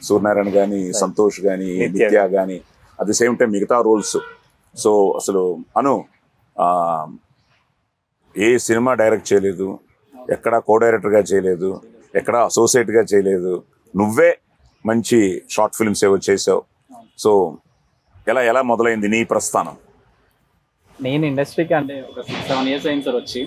సూర్యనారాయణ కానీ సంతోష్ కానీ నిత్య. నిత్య కానీ అట్ ది సేమ్ టైం మిగతా రోల్స్ సో అసలు అను ఆ, ఏ సినిమా డైరెక్ట్ చేయలేదు ఎక్కడ కో డైరెక్టర్గా చేయలేదు ఎక్కడ అసోసియేట్గా చేయలేదు నువ్వే మంచి షార్ట్ ఫిల్మ్స్ ఏవో చేసావు సో ఎలా ఎలా మొదలైంది నీ ప్రస్థానం నేను ఇండస్ట్రీకి అంటే ఒక సిక్స్ సెవెన్ ఇయర్స్ అయింది సార్ వచ్చి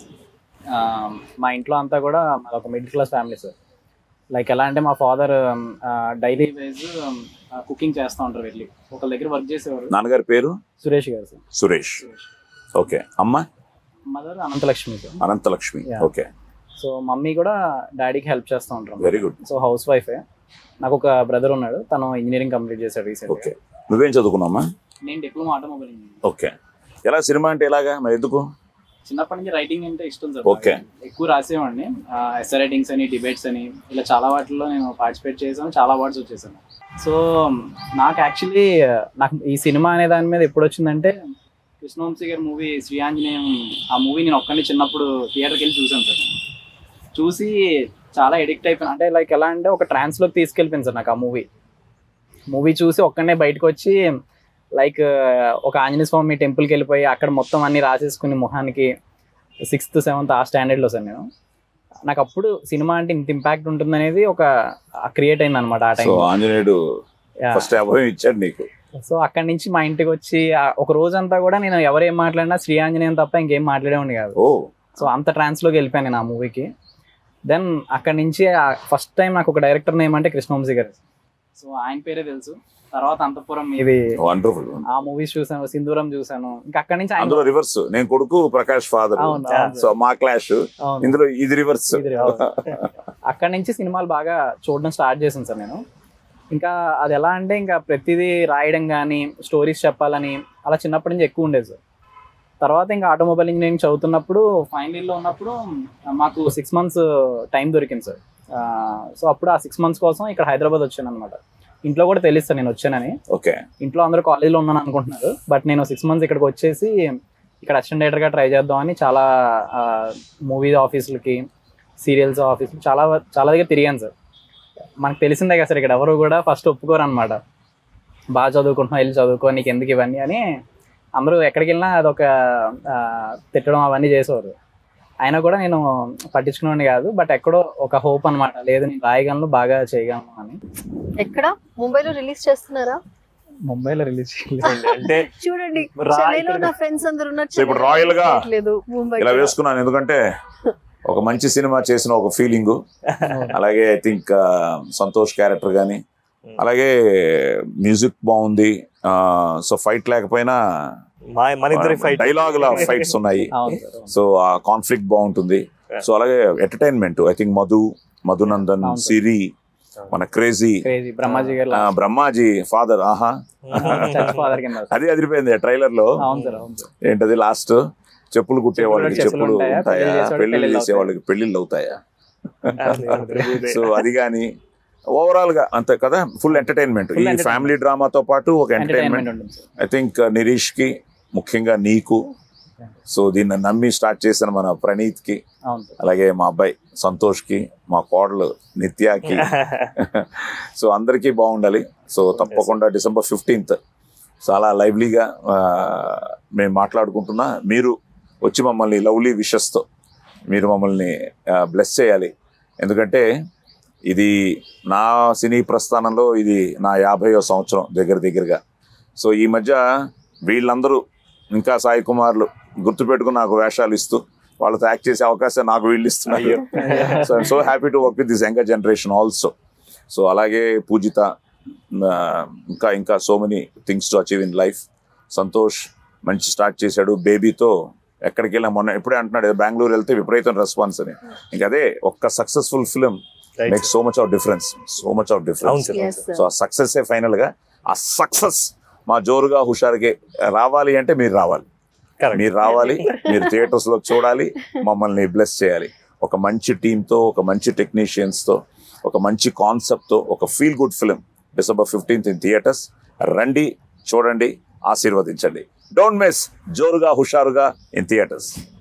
ఆ, మా ఇంట్లో అంతా కూడా మాది ఒక middle class family sir like ఎలా అంటే మా ఫాదర్ డైలీ వైజ్ కుకింగ్ చేస్తూ ఉంటారు వెళ్ళి ఒకళ్ళ దగ్గర వర్క్ చేసేవారు నాన్నగారి పేరు సురేష్ గారు సార్ సురేష్ ఓకే అమ్మ mother Ananthalakshmi sir Ananthalakshmi Yeah. Okay so mummy కూడా డాడీకి హెల్ప్ చేస్తూ ఉంటారు very good so housewife నాకు ఒక బ్రదర్ ఉన్నాడు తను ఇంజనీరింగ్ కంప్లీట్ చేశాడు రీసెంట్ ఓకే నువ్వేం చదువుకున్నావా నేను డిప్లొమా ఆటోమొబైల్ ఇంజనీరింగ్ ఓకే ఎలా సినిమా అంటే ఎలాగా మరి ఎందుకు చిన్నప్పటి నుంచి రైటింగ్ అంటే ఇష్టం సార్ ఓకే ఎక్కువ రాసేవాడిని ఎస్ఆర్ రైటింగ్స్ అని డిబేట్స్ అని ఇలా చాలా వాటిల్లో నేను పార్టిసిపేట్ చేశాను చాలా అవార్డ్స్ వచ్చేసాను సో నాకు యాక్చువల్లీ నాకు ఈ సినిమా అనే దాని మీద ఎప్పుడు వచ్చిందంటే కృష్ణవంశీ గారి మూవీ శ్రీ ఆంజనేయం ఆ మూవీ నేను ఒక్కడిని చిన్నప్పుడు థియేటర్కి వెళ్ళి చూసాను సార్ చూసి చాలా ఎడిక్ట్ అయిపోయాను అంటే లైక్ ఎలా అంటే ఒక ట్రాన్స్లోకి తీసుకెళ్ళిపోయింది సార్ నాకు ఆ మూవీ మూవీ చూసి ఒక్కడనే బయటకు వచ్చి లైక్ ఒక ఆంజనేయ స్వామి టెంపుల్కి వెళ్ళిపోయి అక్కడ మొత్తం అన్ని రాసేసుకుని మొహానికి సిక్స్త్ సెవెంత్ ఆ స్టాండర్డ్లో సార్ నేను నాకు అప్పుడు సినిమా అంటే ఇంత ఇంపాక్ట్ ఉంటుంది అనేది ఒక క్రియేట్ అయింది అనమాట ఆ సో టైం ఆంజనేయుడు Yeah. ఫస్ట్ అభయం ఇచ్చాడు నీకు సో అక్కడి నుంచి మా ఇంటికి వచ్చి ఆ ఒక రోజంతా కూడా నేను ఎవరేం మాట్లాడినా శ్రీ ఆంజనేయం తప్ప ఇంకేం మాట్లాడేవాడిని కాదు ఓ సో అంత ట్రాన్స్లోకి వెళ్ళిపోయాను నేను ఆ మూవీకి దెన్ అక్కడి నుంచి ఫస్ట్ టైం నాకు ఒక డైరెక్టర్ నేమ్ అంటే కృష్ణవంశీ గారు సో ఆయన పేరే తెలుసు తర్వాత అంతపురం ఇది వండర్ఫుల్ ఆ మూవీస్ చూసాను సింధూరం చూసాను ఇంకా అక్కడి నుంచి ఆయన అందులో రివర్స్ నేను కొడుకు ప్రకాష్ ఫాదర్ అవును, అవును. సో మా క్లాష్ అవును. ఇందులో ఇది రివర్స్ ఇది అవును. అక్కడి నుంచి సినిమాలు బాగా చూడడం స్టార్ట్ చేశాను సార్ నేను ఇంకా అది ఎలా అంటే ఇంకా ప్రతిదీ రాయడం కానీ స్టోరీస్ చెప్పాలని అలా చిన్నప్పటి నుంచి ఎక్కువ ఉండేది సార్ తర్వాత ఇంకా ఆటోమొబైల్ ఇంజనీరింగ్ చదువుతున్నప్పుడు ఫైనల్ ఇయర్లో ఉన్నప్పుడు మాకు సిక్స్ మంత్స్ టైం దొరికింది సార్ సో అప్పుడు ఆ సిక్స్ మంత్స్ కోసం ఇక్కడ హైదరాబాద్ వచ్చాను అనమాట ఇంట్లో కూడా తెలుసు సార్ నేను వచ్చానని ఓకే ఇంట్లో అందరూ కాలేజీలో ఉన్నాను అనుకుంటున్నారు బట్ నేను సిక్స్ మంత్స్ ఇక్కడికి వచ్చేసి ఇక్కడ అసిస్టెంట్ డైరెక్టర్గా ట్రై చేద్దామని చాలా మూవీ ఆఫీసులకి సీరియల్స్ ఆఫీసులు చాలా వ- చాలా దగ్గర తిరిగాను సార్ మనకు తెలిసిందే కదా సార్ ఇక్కడ ఎవరు కూడా ఫస్ట్ ఒప్పుకోరు అనమాట బాగా చదువుకుంటున్నావు వెళ్ళి చదువుకో నీకు ఎందుకు ఇవన్నీ అని అందరూ ఎక్కడికి వెళ్ళినా అదొక ఆ, తిట్టడం అవన్నీ చేసేవారు అయినా కూడా నేను పట్టించుకునేవాడిని కాదు బట్ ఎక్కడో ఒక హోప్ అన్నమాట లేదు నేను రాయగలను బాగా చేయగలను అని ఎక్కడ ముంబైలో రిలీజ్ చేస్తున్నారా ముంబైలో రిలీజ్ అంటే చూడండి రా చెన్నైలో ఇక్కడ. నా ఫ్రెండ్స్ అందరు ఉన్నారు సో ఇప్పుడు చెన్నైలో రాయల్ గా లేదు ముంబై ఇలా వేసుకున్నాను ఎందుకంటే ఒక మంచి సినిమా చేసిన ఒక ఫీలింగ్ అలాగే ఐ థింక్ సంతోష్ క్యారెక్టర్ కానీ అలాగే మ్యూజిక్ బాగుంది సో ఫైట్ లేకపోయినా మా మన ఇద్దరి fight. డైలాగ్ ఫైట్స్ ఉన్నాయి అవును సార్, అవును. సో ఆ కాన్ఫ్లిక్ట్ బాగుంటుంది సో అలాగే entertainment I think Madhu Madhunandan అవును సార్. సిరి మన crazy crazy Brahmaji garu Brahmaji father ఆహా చర్చ్ ఫాదర్ కింద అది అదిరిపోయింది ట్రైలర్ లో అవును సార్ అవును సార్ ఏంటది లాస్ట్ చెప్పులు కుట్టే వాళ్ళకి చెప్పులు చెప్పులు ఉంటాయా? ఉంటాయా పెళ్లిళ్ళు చేసే పెళ్లిళ్ళు వాళ్ళకి చేసే వాళ్ళకి పెళ్లిళ్ళు అవుతాయా అదే. సో అది కానీ ఓవరాల్ గా అంతే కదా ఫుల్ ఎంటర్టైన్మెంట్ Full ఈ entertainment. ఫ్యామిలీ డ్రామాతో పాటు ఒక ఎంటర్టైన్మెంట్ ఎంటర్టైన్మెంట్ ఉంటుంది సార్ ఐ థింక్ నిరీష్ కి ముఖ్యంగా నీకు సో దీన్ని నమ్మి స్టార్ట్ చేసిన మన ప్రణీత్ కి అవును సార్ అలాగే మా అబ్బాయి సంతోష్ కి మా కోడలు నిత్యాకి సో అందరికీ బాగుండాలి సో తప్పకుండా డిసెంబర్ ఫిఫ్టీన్త్ చాలా లైవ్లీగా ఆ, మేము మాట్లాడుకుంటున్నా మీరు వచ్చి మమ్మల్ని లవ్లీ విషెస్తో మీరు మమ్మల్ని బ్లెస్ చేయాలి ఎందుకంటే ఇది నా సినీ ప్రస్థానంలో ఇది నా యాభైవ సంవత్సరం దగ్గర దగ్గరగా సో ఈ మధ్య వీళ్ళందరూ ఇంకా సాయి కుమార్లు గుర్తుపెట్టుకుని నాకు వేషాలు ఇస్తూ వాళ్ళతో యాక్ట్ చేసే అవకాశం నాకు వీళ్ళు ఇస్తున్నారు so I'm so happy to work with this younger generation also so అలాగే పూజిత ఆ, ఇంకా ఇంకా so many things to achieve in life Santosh మంచి స్టార్ట్ చేశాడు బేబీతో ఎక్కడికి వెళ్ళా మొన్న ఎప్పుడే అంటున్నాడు "ఏదో బెంగళూరు వెళ్తే విపరీతం రెస్పాన్స్ అని ఇంకా అదే ఒక్క successful film Right, make so much of difference so much of అవును difference sir Yes, sir. So ఆ సక్సెస్ ఫైనల్ గా ఆ సక్సెస్ మా జోరుగా హుషారుగా రావాలి అంటే మీరు రావాలి Correct. మీరు రావాలి మీరు థియేటర్స్ లో చూడాలి మమ్మల్ని బ్లెస్ చేయాలి ఒక మంచి టీమ్ తో ఒక మంచి టెక్నీషియన్స్ తో ఒక మంచి కాన్సెప్ట్ తో ఒక feel good film December fifteenth in theatres రండి చూడండి ఆశీర్వదించండి డోంట్ మిస్ జోరుగా హుషారుగా ఇన్ థియేటర్స్